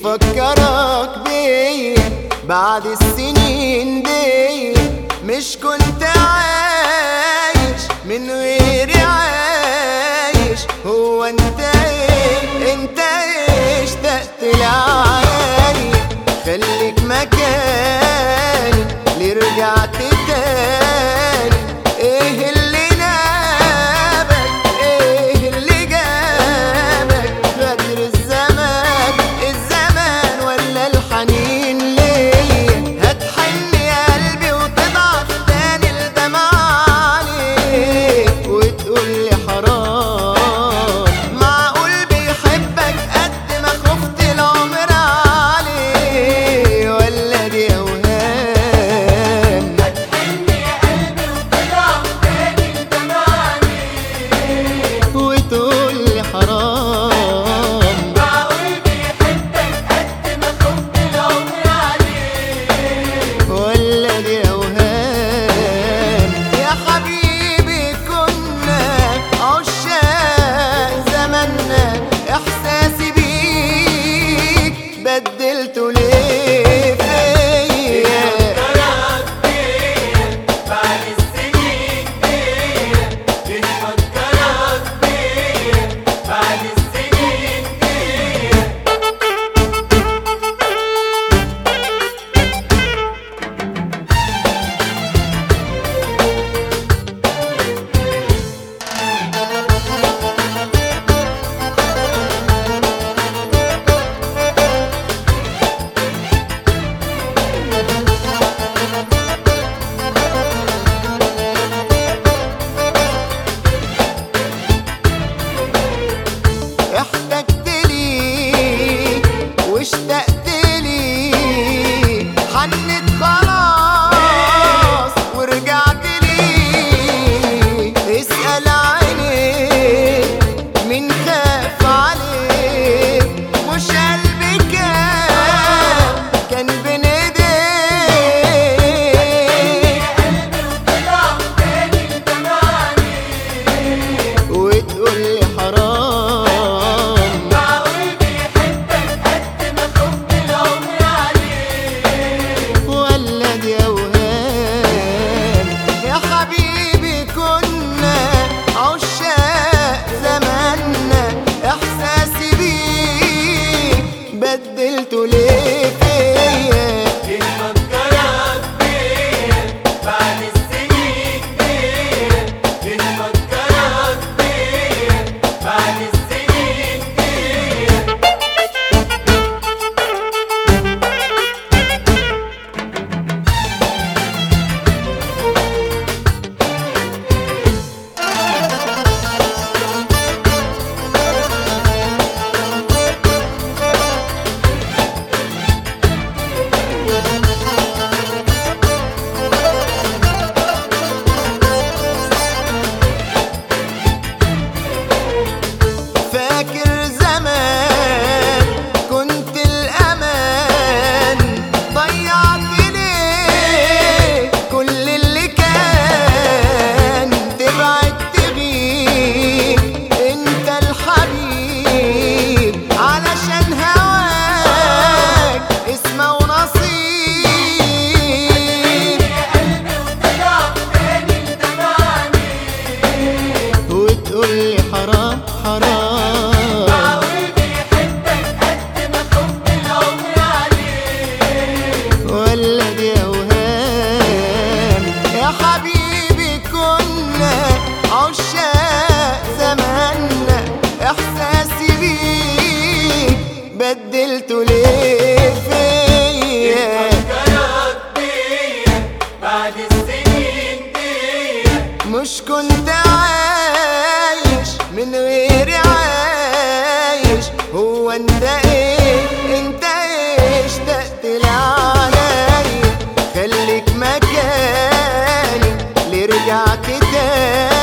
يفكرك بيا بعد السنين دي مش كنت عايش من غيري عايش هو انت ايه انت ايه اشتقت لعالي خليك مكاني ليه رجعت تاني ايه اللي نابك ايه اللي جابك غدر الزمان الزمان ولا الحنين ليه هتحن يا قلبي وتضعف تاني الدمع عليك وتقول لي حرام معقول بيحبك قد ما خفت العمر عليه ولا دي اوهام وتقول لي حرام ولا دي اوهام يا حبيبي كنا عشاق زماننا احساسي بيك بدلته ليه فيا احتجت لي واشتقت لي حنت خلاص ورجعت لي اسأل عينيك مين خاف عليك مش قلبي كان كان بين ايديك وتقول لي حرام ولا دي اوهام يا حبيبي كنا عشاق زماننا احساسي بيك بدلته ليه فيا فاكر زمان كنت الأمان ضيعت ليه كل اللي كان تبعد تغيب انت الحبيب علشان هواك اسمه ونصيب وتقول لي حرام حرام ولا دي اوهام يا حبيبي كنا عشاق زماننا احساسي بيك بدلته ليه فيا بعد السنين دي مش كنت عايش من غيري عايش هو انت ايه انت ايه اشتقت لعلي خليك مكاني ليه رجعت تاني